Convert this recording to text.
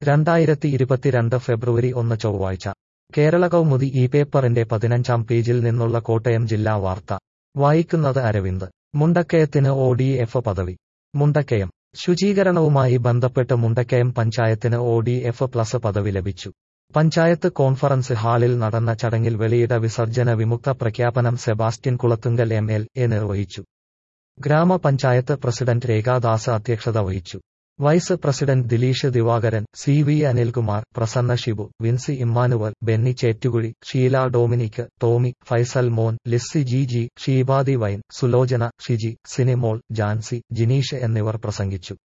രണ്ടായിരത്തി ഇരുപത്തിരണ്ട് ഫെബ്രുവരി ഒന്ന് ചൊവ്വാഴ്ച കേരള കൗമുദി ഈ പേപ്പറിന്റെ പതിനഞ്ചാം പേജിൽ നിന്നുള്ള കോട്ടയം ജില്ലാ വാർത്ത വായിക്കുന്നത് അരവിന്ദ് മുണ്ടക്കയത്തിന് ഒ ഡി എഫ് പദവി മുണ്ടക്കയം ശുചീകരണവുമായി ബന്ധപ്പെട്ട് മുണ്ടക്കയം പഞ്ചായത്തിന് ഒ ഡി എഫ് പ്ലസ് പദവി ലഭിച്ചു പഞ്ചായത്ത് കോൺഫറൻസ് ഹാളിൽ നടന്ന ചടങ്ങിൽ വെളിയിട വിസർജന വിമുക്ത പ്രഖ്യാപനം Sebastian Kulathunkal M L A നിർവഹിച്ചു ഗ്രാമപഞ്ചായത്ത് പ്രസിഡന്റ് രേഖാദാസ് അധ്യക്ഷത വഹിച്ചു vice president Dileesh Divakaran C V Anilkumar Prasanna Shibu Vincy Immanuel Benny Chettukuzhi Sheela Dominic Tomy Faisal Mon Lissy G G ഷീബാദി വൈൻ സുലോചന ഷിജി സിനിമോൾ ജാൻസി ജിനീഷ് എന്നിവർ പ്രസംഗിച്ചു